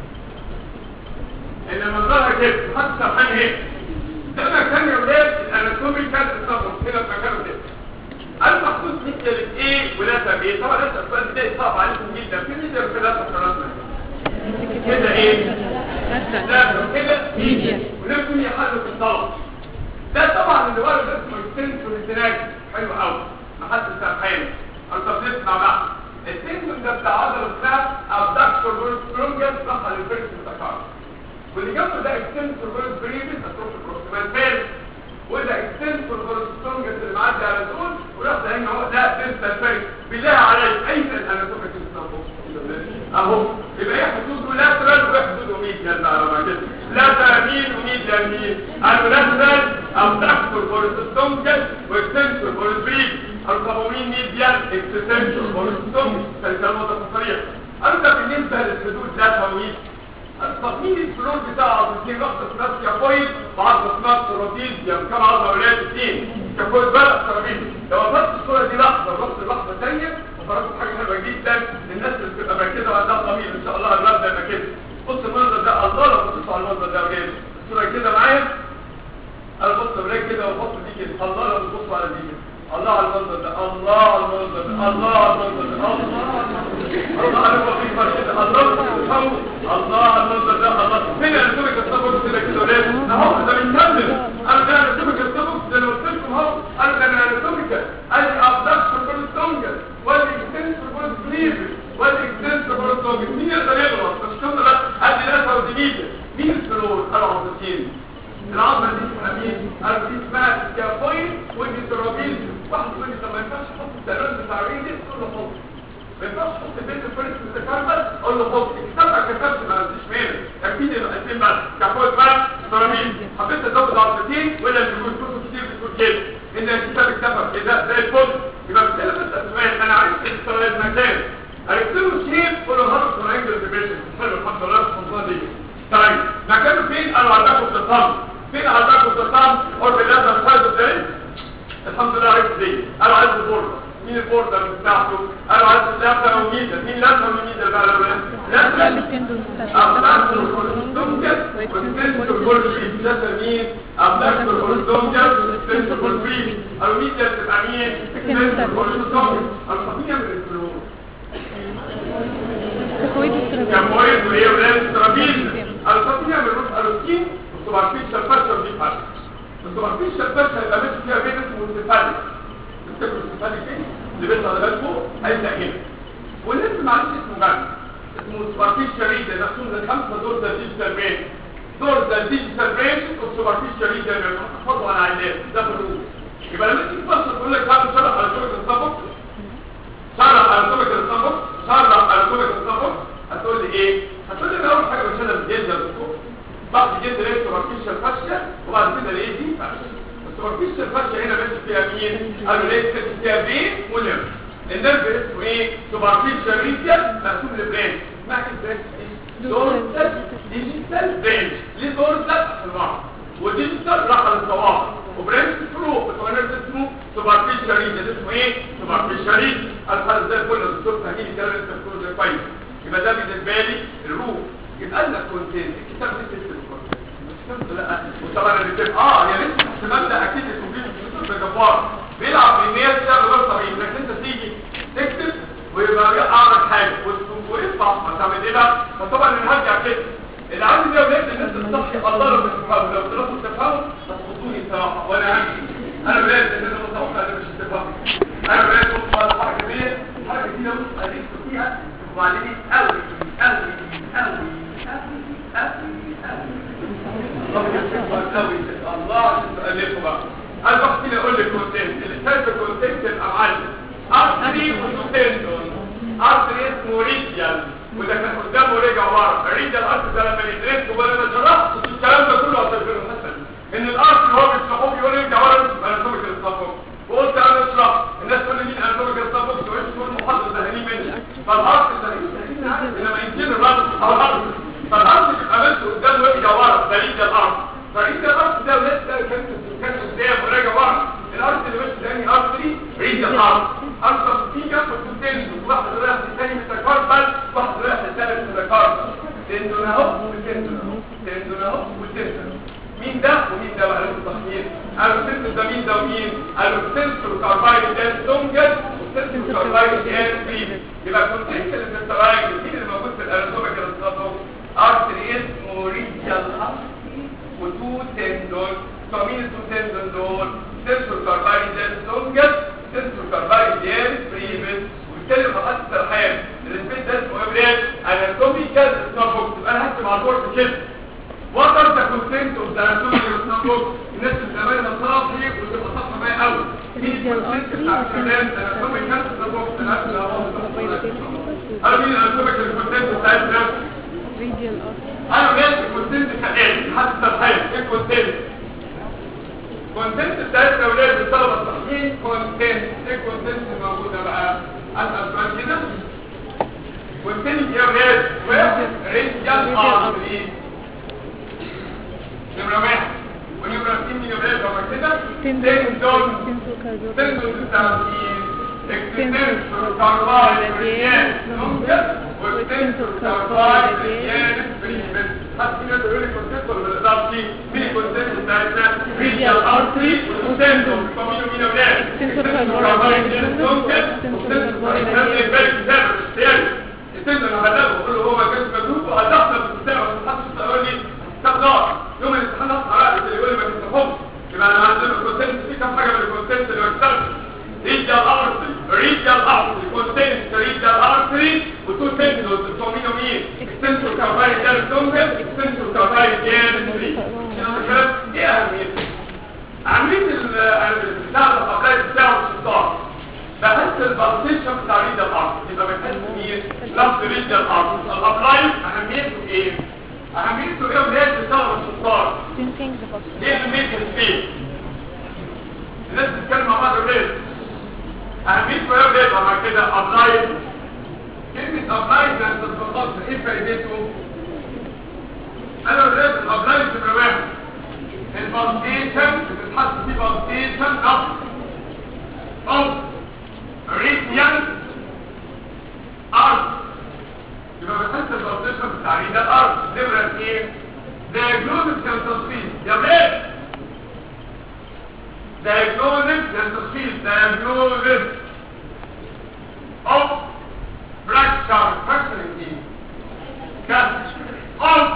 ان منظرها كده ما حدش سرحان هيك ده مكان يا ولاد الاناتومي كان الصبر كده في مكانه كده المخصوص مثل ايه ولا ايه طبعا لسه السؤال ده صعب عليكم جدا في ميديا في ثلاثه قرارات كده ايه لا كده ميديا. ونفسهم يحلوا في الطلب ده طبعا اللي ورد اسمه السنسور الزناج حلو قوي ما حدش سامحاني انت بتسمع بقى السنسور ده بتاع عضله اسمها ابدكتور بروسترونجل دخل الفيرس متكرر واللي جنبه ده اكستنسور بروس بريفيس اتروف البروستمان فين وده اكستنسور بروسترونجل اللي معدي على طول وراح ده هنا هو ده سنسور فيرس بالله عليك اي اناتوميك اهو يبقى ايه حدوده لاترال وحدوده ميديال بقى لما كده لاترال مين وميديال مين اللاترال ابدكتور بورستونجل واكستنسور بورسبريد القوامين ميديال اكستنسور بورستونجل فالكلام ده صريح انت بالنسبه للحدود لاترال وميديال التصميم الفلور بتاع عضلتين رأس نفس كفويد وعضلة اسمها ترابيزيوم كم عضلة ولاد اثنين كفويد بقى ترابيزيوم لو وصلت الصورة دي لحظة ورحت لحظة ثانية وفرقت حاجة حلوة جدا للناس اللي بتبقى مركزة وعندها ضمير ان شاء الله الرب ده يبقى كده بص المنظر ده الله لو بصيتوا على المنظر ده ولاد الصورة كده معايا انا بص ولاد كده وبص دي كده الله لو بتبصوا على دي كده الله على المنظر ده الله على المنظر ده الله على المنظر ده الله الله على المنظر ده الله الله على المنظر ده الله فين الاناتوميك السبب كده كده ولاد اهو ده بيتكلم انا ده الاناتوميك السبب ده انا قلت لكم اهو انا ده الاناتوميك ادي ابدكشن بروستونجل وادي اكستنسور بروستليف وادي اكستنسور بروستونجل مين يقدر يغلط مش كده لا ادي ناس ودي مين الفلور انا عاوزين العظمه دي اسمها مين؟ انا دي اسمها سكافويد ودي ترابيزيوم واحد يقول لي طب ما ينفعش احط التلوث بتاع الريدس تقول له حط ما ينفعش احط البيت الفريس متكربل اقول له حط كتابك كتبت ما عنديش مانع اكيد الاثنين بس سكافويد بس ترابيزيوم حبيت ازود عظمتين ولا اللي بيقول كتب كتير بتقول كده ان الكتاب اتفق كده زي الفل يبقى بالتالي بس اسماء انا عرفت المكان عرفت له شيب قول له هذا ترينجل ديفيجن حلو الحمد لله الخطوه دي طيب مكانه فين قالوا عندكم في الصمت فين عندكم في الصمت قرب اللازم مش عايز ازاي الحمد لله عرفت دي قالوا عايز البوردر مين البوردر بتاعته قالوا عايز اللازم وميدل مين لازم وميدل بقى لو لازم التندون أبداكتور هوريزونتال وستنسور هوريزونتال ده مين أبداكتور هوريزونتال وستنسور هوريزونتال الميديا تبقى مين ستنسور هوريزونتال الخطية من الفلور تكويد الترابيزيوم كمويد وهي ولاد ترابيزيوم الخطية من روس ألوسين والسوبرفيشال فاشل دي فرق السوبرفيشال فاشل يبقى ماشي فيها بين اسمه انتفالي تفتكروا انتفالي فين؟ اللي بيطلع لغاية فوق هيبدأ هنا واللي معلش اسمه جنب اسمه سوبرفيشال ريد مقسوم لخمسة دور ده ديجيتال برين دور ده ديجيتال برين والسوبرفيشال ريد اللي بنحفظه على عينات ده بالروح يبقى لما تيجي تبص تقول لك هذا شرح على سورة الصبر شرح على سورة الصبر شرح على سورة الصبر هتقول لي ايه؟ هتقول لي اول حاجة بشيلها الجلد يا دكتور بعد جلد لقيت سوبرفيشال فاشيا وبعد كده لقيت دي فاشيا السوبرفيشال فاشيا هنا ماشي فيها مين؟ قالوا لقيت فيها بين ولم النرف اسمه ايه سوبرفيشال ريديال مقسوم لبرانش اسمها ايه دورسال ديجيتال برانش ليه دورسال في البعض وديجيتال راح للصواب وبرانش فلو بتوع النرف اسمه سوبرفيشال ريديال اسمه ايه سوبرفيشال ريديال الحال زي الفل الدكتور فاهمين الكلام اللي انت بتقوله ده كويس يبقى ده بالنسبه لي الروح يبقى لك كونتين الكتاب ده تكتب الكونتين لا وطبعا اللي بتبقى اه يا ريت احتمال ده اكيد الكمبيوتر الدكتور ده جبار بيلعب بالناس ده غير طبيعي انك انت تيجي تكتب ويبقى اعرف حاجه ويطبع ما تعمل ايه بقى فطبعا نرجع كده اللي عندي ده ولاد الناس الصح الله لو بتفهموا لو طلعتوا تفهموا هتخطوني بصراحه وانا عندي انا ولاد الناس المتوقع انا مش هتفهم انا ولاد بص على الحركه دي الحركه دي لو اديك فيها وبعدين قوي قوي قوي قوي الله عشان تألفوا بقى انا بقى كده اقول لك كونتنت اللي شايف الكونتنت يبقى معلم ارتري وتندون ارتري اسمه ريديال وده كان قدامه ورجع ورا الريديال ارتري ده لما يدرس ولا ما شرحت الكلام ده كله هتفهمه مثلا ان الارتري هو بيشرحوه بيقول ارجع ورا انا سمك الصفر وقلت انا اشرح الناس تقول لي مين انا الارض اصلا في جنب التندون واحد رايح للثاني متكربل واحد رايح للثالث متكربل تندون اهو وتندون تندون اهو وتندون مين ده ومين ده بقى لازم تحميل قالوا السنسور ده مين ده ومين قالوا السنسور كاربايد ده سونجل والسنسور كاربايد ده بريد يبقى كونتنت الانترايد مين اللي موجود في الاناتوميك الاستاتو ارتري اسمه ريجيال وتو تندون فمين التو تندون دول سنسور كاربايد ده سونجل سنسور كاربايد ده بريد وبالتالي محطة الترحام السبيس ده اسمه ابريد اناتوميكال استاتو يبقى انا هكتب على البورد كده وقت انت كنت of the anatomical book الناس اللي زمانها صافي وتبقى صفحه معايا قوي مين الكونسنت بتاع الكلام ده anatomical book الناس اللي هو مين الاناتوميكال الكونسنت بتاع الكلام ريديال ارتري انا ماشي الكونسنت كالاتي لحد الترحيل ايه الكونسنت كونسنت بتاعت الاولاد الطلبه الصحيين كونسنت ايه الكونسنت الموجوده بقى اسال سؤال كده كونسنت يا اولاد واحد ريديال ارتري نمرة واحد ونمرة اثنين من يولاد هما كده تندون تندون التعطيل اكتنسور كارباي بريان نمجد واكتنسور كارباي بريان بريبن حتى كده تقول لي كونسنتور بالإضافة دي مين الكونسنتور بتاعتنا ريديال ارتري وتندون فمين ومين يولاد اكتنسور كارباي بريان نمجد اكتنسور واكتنسور كارباي بريان كارباي التندون هبلغه بقول له هو ما كانش مجهود وهدخل في الساعة ما تحطش تقول لي تقدر يوم الامتحان اصلا رأي اللي يقول لي ما تستفهمش يبقى انا عندنا الكونتنت في كم حاجه من الكونتنت اللي بكتبها ريجال ارتري ريجال ارتري كونتنت ريجال ارتري وتو تندوز بتوع مين ومين اكستنسور كارباي جال دونجل اكستنسور كارباي جال فري ايه اهميته عمليه البتاع الفقرات بتاعه الشطار بحس البالسيشن بتاع ريجال ارتري يبقى بحس مين لفظ ريجال ارتري الابلاين اهميته ايه اهميته ايه ولاد بتاع الشطار سينكينج ذا باسورد ليه اهميه السبيس الناس بتتكلم مع بعض ولاد اهميته ايه ولاد لما كده ابلاين كلمه ابلاين يعني تطبيقات ايه فائدته انا ولاد الابلاين في واحد البالسيشن بتتحط فيه بالسيشن نقص او ريديان ارض يبقى بحس البالسيشن بتاع ريديان ارض نمره ايه diagnosis كان تشخيص يا بيه diagnosis كان تشخيص diagnosis of fracture fracturing ايه كان of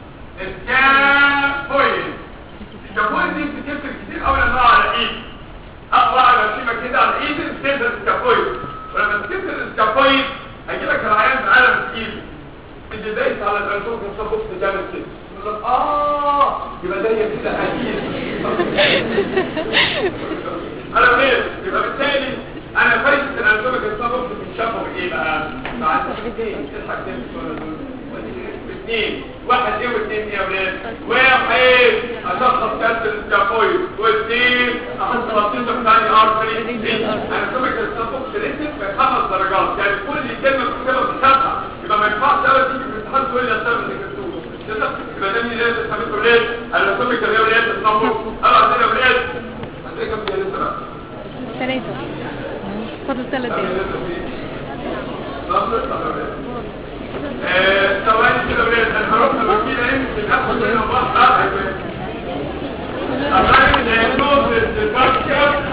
scaphoid السكابويد دي بتكتب كتير قوي لما على ايد اقوى على شيمه كده على ايد بتكتب السكابويد ولما تكتب السكابويد هيجيلك العيان معانا في ايده اللي دايس على الانتوك نصبه في جامد كده يقول لك اه يبقى ده كده اكيد انا ليه يبقى بالتالي انا فايت الانتوميك نصبه في شافه ايه بقى بعد اثنين تضحك تاني اثنين واحد ايه واثنين ايه يا ولاد واحد اشخص كانسر السكافويد واثنين احط بطيطه ثاني ارتري انتوميك نصبه في ريتم بخمس درجات يعني كل كلمه بتكتبها بتسابها يبقى ما ينفعش ابدا تيجي في الامتحان تقول لي السبب اللي كتبته يبقى ده مين لازم تثبته ولاد الانتوميك يا ولاد تصبه انا عندنا ولاد عندنا كام دقيقه لسه بقى ثلاثة فاضل ثلاث دقايق ثواني كده ولاد انا هروح الوكيل يمكن اخد منه بحث الراجل هيكون الفرشة